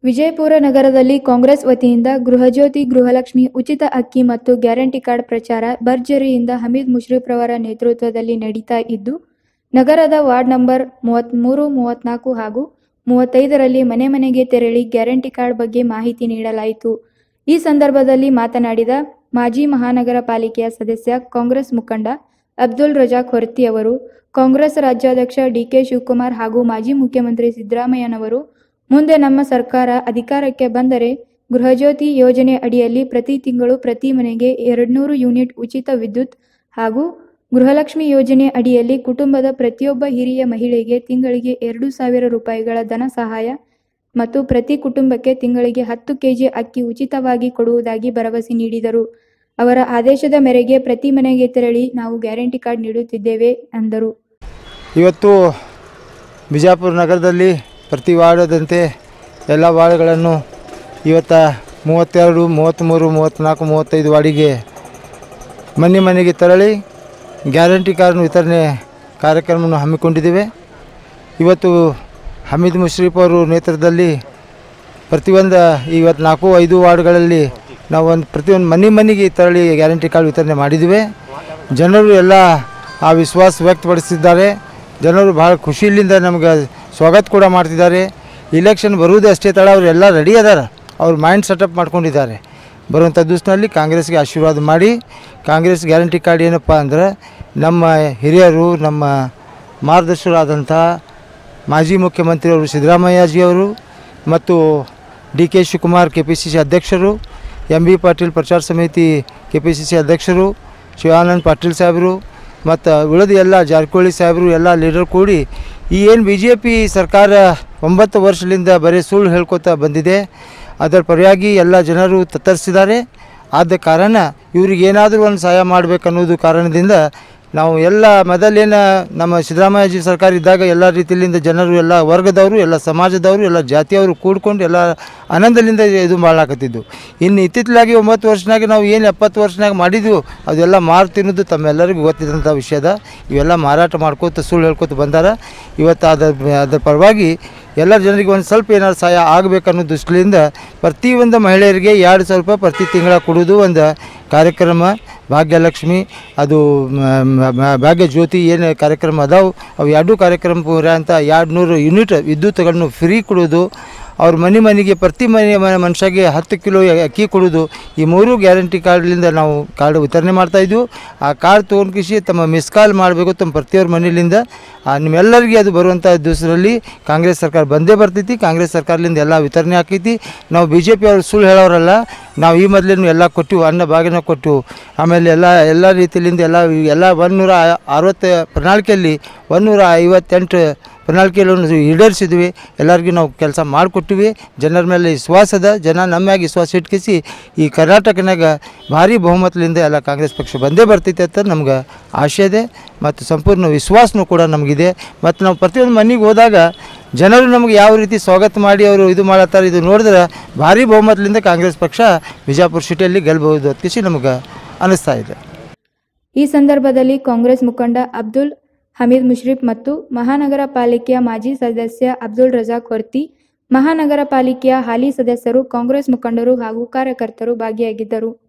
ವಿಜಯಪುರ ನಗರದಲ್ಲಿ ಕಾಂಗ್ರೆಸ್ ವತಿಯಿಂದ ಗೃಹಜ್ಯೋತಿ ಗೃಹಲಕ್ಷ್ಮಿ ಉಚಿತ ಅಕ್ಕಿ ಮತ್ತು ಗ್ಯಾರಂಟಿ ಕಾರ್ಡ್ ಪ್ರಚಾರ ಭರ್ಜರಿಯಿಂದ ಹಮೀದ್ ಮುಷ್ರಿಫ್ ರವರ ನೇತೃತ್ವದಲ್ಲಿ ನಡೀತಾ ಇದ್ದು ನಗರದ ವಾರ್ಡ್ ನಂಬರ್ ಮೂವತ್ತ್ಮೂರು ಮೂವತ್ನಾಲ್ಕು ಹಾಗೂ ಮೂವತ್ತೈದರಲ್ಲಿ ಮನೆ ಮನೆಗೆ ತೆರಳಿ ಗ್ಯಾರಂಟಿ ಕಾರ್ಡ್ ಬಗ್ಗೆ ಮಾಹಿತಿ ನೀಡಲಾಯಿತು ಈ ಸಂದರ್ಭದಲ್ಲಿ ಮಾತನಾಡಿದ ಮಾಜಿ ಮಹಾನಗರ ಪಾಲಿಕೆಯ ಸದಸ್ಯ ಕಾಂಗ್ರೆಸ್ ಮುಖಂಡ ಅಬ್ದುಲ್ ರಜಾಕ್ ಹೊರ್ತಿ ಅವರು ಕಾಂಗ್ರೆಸ್ ರಾಜ್ಯಾಧ್ಯಕ್ಷ ಡಿಕೆ ಶಿವಕುಮಾರ್ ಹಾಗೂ ಮಾಜಿ ಮುಖ್ಯಮಂತ್ರಿ ಸಿದ್ದರಾಮಯ್ಯನವರು ಮುಂದೆ ನಮ್ಮ ಸರ್ಕಾರ ಅಧಿಕಾರಕ್ಕೆ ಬಂದರೆ ಗೃಹಜ್ಯೋತಿ ಯೋಜನೆ ಅಡಿಯಲ್ಲಿ ಪ್ರತಿ ತಿಂಗಳು ಪ್ರತಿ ಮನೆಗೆ ಎರಡ್ನೂರು ಯೂನಿಟ್ ಉಚಿತ ವಿದ್ಯುತ್ ಹಾಗೂ ಗೃಹಲಕ್ಷ್ಮಿ ಯೋಜನೆ ಅಡಿಯಲ್ಲಿ ಕುಟುಂಬದ ಪ್ರತಿಯೊಬ್ಬ ಹಿರಿಯ ಮಹಿಳೆಗೆ ತಿಂಗಳಿಗೆ ಎರಡು ಸಾವಿರ ರೂಪಾಯಿಗಳ ಧನ ಸಹಾಯ ಮತ್ತು ಪ್ರತಿ ಕುಟುಂಬಕ್ಕೆ ತಿಂಗಳಿಗೆ ಹತ್ತು ಕೆಜಿ ಅಕ್ಕಿ ಉಚಿತವಾಗಿ ಕೊಡುವುದಾಗಿ ಭರವಸೆ ನೀಡಿದರು ಅವರ ಆದೇಶದ ಮೇರೆಗೆ ಪ್ರತಿ ಮನೆಗೆ ತೆರಳಿ ನಾವು ಗ್ಯಾರಂಟಿ ಕಾರ್ಡ್ ನೀಡುತ್ತಿದ್ದೇವೆ ಎಂದರು ಇವತ್ತು ಬಿಜಾಪುರ ನಗರದಲ್ಲಿ ಪ್ರತಿ ವಾರ್ಡದಂತೆ ಎಲ್ಲ ವಾರ್ಡ್ಗಳನ್ನು ಇವತ್ತು ಮೂವತ್ತೆರಡು ಮೂವತ್ತ್ಮೂರು ಮೂವತ್ತ್ನಾಲ್ಕು ಮೂವತ್ತೈದು ವಾರ್ಡಿಗೆ ಮನೆ ಮನೆಗೆ ತೆರಳಿ ಗ್ಯಾರಂಟಿ ಕಾರ್ಡ್ ವಿತರಣೆ ಕಾರ್ಯಕ್ರಮವನ್ನು ಹಮ್ಮಿಕೊಂಡಿದ್ದೇವೆ ಇವತ್ತು ಹಮೀದ್ ಮುಷ್ರೀಫ್ ಅವರು ನೇತೃತ್ವದಲ್ಲಿ ಪ್ರತಿಯೊಂದು ಇವತ್ತು ನಾಲ್ಕು ಐದು ವಾರ್ಡ್ಗಳಲ್ಲಿ ನಾವು ಒಂದು ಪ್ರತಿಯೊಂದು ಮನೆ ಮನೆಗೆ ತೆರಳಿ ಗ್ಯಾರಂಟಿ ಕಾರ್ಡ್ ವಿತರಣೆ ಮಾಡಿದ್ದೇವೆ ಜನರು ಎಲ್ಲ ಆ ವಿಶ್ವಾಸ ವ್ಯಕ್ತಪಡಿಸಿದ್ದಾರೆ ಜನರು ಭಾಳ ಖುಷಿಯಿಂದ ನಮ್ಗೆ ಸ್ವಾಗತ ಕೂಡ ಮಾಡ್ತಿದ್ದಾರೆ ಇಲೆಕ್ಷನ್ ಬರುವುದು ಅಷ್ಟೇ ತಡ ಅವರು ಎಲ್ಲ ರೆಡಿ ಅದಾರ ಅವ್ರು ಮೈಂಡ್ ಸೆಟಪ್ ಮಾಡ್ಕೊಂಡಿದ್ದಾರೆ ಬರುವಂಥ ದಿವಸದಲ್ಲಿ ಕಾಂಗ್ರೆಸ್ಗೆ ಆಶೀರ್ವಾದ ಮಾಡಿ ಕಾಂಗ್ರೆಸ್ ಗ್ಯಾರಂಟಿ ಕಾರ್ಡ್ ಏನಪ್ಪ ಅಂದ್ರೆ ನಮ್ಮ ಹಿರಿಯರು ನಮ್ಮ ಮಾರ್ಗದರ್ಶಕರಾದಂಥ ಮಾಜಿ ಮುಖ್ಯಮಂತ್ರಿಯವರು ಸಿದ್ದರಾಮಯ್ಯಜಿಯವರು ಮತ್ತು D K Shivakumar K P C C ಅಧ್ಯಕ್ಷರು ಎಂ ಬಿ ಪಾಟೀಲ್ ಪ್ರಚಾರ ಸಮಿತಿ ಕೆ ಪಿ ಸಿ ಸಿ ಅಧ್ಯಕ್ಷರು ಶಿವಾನಂದ್ ಪಾಟೀಲ್ ಸಾಹೇಬರು ಮತ್ತು ಉಳಿದ ಎಲ್ಲ ಜಾರಕಿಹೊಳಿ ಸಾಹೇಬರು ಎಲ್ಲ ಲೀಡರ್ ಕೂಡಿ ಈ ಏನು ಬಿ ಜೆ ಪಿ ಸರ್ಕಾರ ಒಂಬತ್ತು ವರ್ಷದಿಂದ ಬರೀ ಸುಳ್ಳು ಹೇಳ್ಕೊತಾ ಬಂದಿದೆ ಅದರ ಪರವಾಗಿ ಎಲ್ಲ ಜನರು ತತ್ತರಿಸಿದ್ದಾರೆ ಆದ ಕಾರಣ ಇವ್ರಿಗೆ ಏನಾದರೂ ಒಂದು ಸಹಾಯ ಮಾಡಬೇಕನ್ನೋದು ಕಾರಣದಿಂದ ನಾವು ಎಲ್ಲ ಮೊದಲೇನು ನಮ್ಮ ಸಿದ್ದರಾಮಯ್ಯಜಿ ಸರ್ಕಾರ ಇದ್ದಾಗ ಎಲ್ಲ ರೀತಿಯಿಂದ ಜನರು ಎಲ್ಲ ವರ್ಗದವರು ಎಲ್ಲ ಸಮಾಜದವರು ಎಲ್ಲ ಜಾತಿಯವರು ಕೂಡ್ಕೊಂಡು ಎಲ್ಲ ಆನಂದದಿಂದ ಇದು ಮಾಡಾಕತ್ತಿದ್ದು ಇನ್ನು ಇತ್ತಿತ್ತಲಾಗಿ ಒಂಬತ್ತು ವರ್ಷನಾಗ ನಾವು ಏನು ಎಪ್ಪತ್ತು ವರ್ಷನಾಗ ಮಾಡಿದ್ವು ಅದೆಲ್ಲ ಮಾರು ತಿನ್ನೋದು ತಮ್ಮೆಲ್ಲರಿಗೂ ಗೊತ್ತಿದ್ದಂಥ ವಿಷಯದ ಇವೆಲ್ಲ ಮಾರಾಟ ಮಾಡ್ಕೋತ ಸುಳ್ಳು ಹೇಳ್ಕೊತ ಬಂದಾರ ಇವತ್ತು ಅದ್ರ ಅದ್ರ ಪರವಾಗಿ ಎಲ್ಲ ಜನರಿಗೆ ಒಂದು ಸ್ವಲ್ಪ ಏನಾದ್ರು ಸಹಾಯ ಆಗಬೇಕನ್ನೋ ದೃಷ್ಟಿಯಿಂದ ಪ್ರತಿಯೊಂದು ಮಹಿಳೆಯರಿಗೆ ಎರಡು ಸಾವಿರ ರೂಪಾಯಿ ಪ್ರತಿ ತಿಂಗಳ ಕೊಡೋದು ಒಂದು ಕಾರ್ಯಕ್ರಮ ಭಾಗ್ಯಲಕ್ಷ್ಮಿ ಅದು ಮ- ಮ- ಮ- ಭಾಗ್ಯ ಜ್ಯೋತಿ ಏನು ಕಾರ್ಯಕ್ರಮ ಅದಾವೆ ಅವು ಎರಡೂ ಕಾರ್ಯಕ್ರಮ ಪೂರ ಅಂತ ಎರಡು ನೂರು ಯೂನಿಟ್ ವಿದ್ಯುತ್ಗಳನ್ನು ಫ್ರೀ ಕೊಡೋದು ಅವ್ರ ಮನೆ ಮನೆಗೆ ಪ್ರತಿ ಮನೆ ಮ- ಮನುಷ್ಯಗೆ ಹತ್ತು ಕಿಲೋ ಅಕ್ಕಿ ಕೊಡೋದು ಈ ಮೂರು ಗ್ಯಾರಂಟಿ ಕಾರ್ಡ್ಲಿಂದ ನಾವು ಕಾರ್ಡ್ ವಿತರಣೆ ಮಾಡ್ತಾಯಿದ್ವು ಆ ಕಾರ್ಡ್ ತೊಗೊಂಡು ಕಿಸಿ ತಮ್ಮ ಮಿಸ್ ಕಾಲ್ ಮಾಡಬೇಕು ತಮ್ಮ ಪ್ರತಿಯೊಬ್ಬರ ಮನೆಯಿಂದ ಆ ನಿಮ್ಮೆಲ್ಲರಿಗೆ ಅದು ಬರುವಂಥ ದಿವಸದಲ್ಲಿ ಕಾಂಗ್ರೆಸ್ ಸರ್ಕಾರ ಬಂದೇ ಬರ್ತೈತಿ ಕಾಂಗ್ರೆಸ್ ಸರ್ಕಾರದಿಂದ ಎಲ್ಲ ವಿತರಣೆ ಆಕೈತಿ ನಾವು ಬಿ ಜೆ ಪಿ ಅವ್ರು ಸುಳ್ಳು ಹೇಳೋರಲ್ಲ ನಾವು ಈ ಮೊದಲೇನು ಎಲ್ಲ ಕೊಟ್ಟಿವು ಅನ್ನ ಭಾಗನ ಕೊಟ್ಟು ಆಮೇಲೆ ಎಲ್ಲ ಎಲ್ಲ ರೀತಿಯಿಂದ ಎಲ್ಲ ಎಲ್ಲ ಒಂದುನೂರ ಅರವತ್ತು ಪ್ರಣಾಳಿಕೆಯಲ್ಲಿ ಒಂದುನೂರ ಐವತ್ತೆಂಟು ಪ್ರಣಾಳಿಕೆಯನ್ನು ಈಡೇರಿಸಿದ್ವಿ ಎಲ್ಲರಿಗೂ ನಾವು ಕೆಲಸ ಮಾಡಿಕೊಟ್ಟಿವಿ ಜನರ ಮೇಲೆ ವಿಶ್ವಾಸದ ಜನ ನಮ್ಮ ಮ್ಯಾಗ ವಿಶ್ವಾಸ ಇಟ್ಕಿಸಿ ಈ ಕರ್ನಾಟಕನಾಗ ಭಾರಿ ಬಹುಮತದಿಂದ ಎಲ್ಲ ಕಾಂಗ್ರೆಸ್ ಪಕ್ಷ ಬಂದೇ ಬರ್ತೈತೆ ಅಂತ ನಮ್ಗೆ ಆಶೆ ಇದೆ ಮತ್ತು ಸಂಪೂರ್ಣ ವಿಶ್ವಾಸನೂ ಕೂಡ ನಮಗಿದೆ ಮತ್ತು ನಾವು ಪ್ರತಿಯೊಂದು ಮನೆಗೆ ಹೋದಾಗ ಜನರು ನಮಗೆ ಯಾವ ರೀತಿ ಸ್ವಾಗತ ಮಾಡಿ ಅವರು ಇದು ಮಾಡತ್ತಾರೆ ಇದು ನೋಡಿದ್ರೆ ಭಾರಿ ಬಹುಮತದಿಂದ ಕಾಂಗ್ರೆಸ್ ಪಕ್ಷ ಬಿಜಾಪುರ ಸಿಟಿಯಲ್ಲಿ ಗೆಲ್ಬಹುದು ಅತ್ಕಿಸಿ ನಮಗೆ ಅನ್ನಿಸ್ತಾ ಇದೆ ಈ ಸಂದರ್ಭದಲ್ಲಿ ಕಾಂಗ್ರೆಸ್ ಮುಖಂಡ ಅಬ್ದುಲ್ ಹಮೀದ್ ಮುಷ್ರಿಫ್ ಮತ್ತು ಮಹಾನಗರ ಪಾಲಿಕೆಯ ಮಾಜಿ ಸದಸ್ಯ ಅಬ್ದುಲ್ ರಜಾಕ್ ಹೊರ್ತಿ ಮಹಾನಗರ ಪಾಲಿಕೆಯ ಹಾಲಿ ಸದಸ್ಯರು ಕಾಂಗ್ರೆಸ್ ಮುಖಂಡರು ಹಾಗೂ ಕಾರ್ಯಕರ್ತರು ಭಾಗಿಯಾಗಿದ್ದರು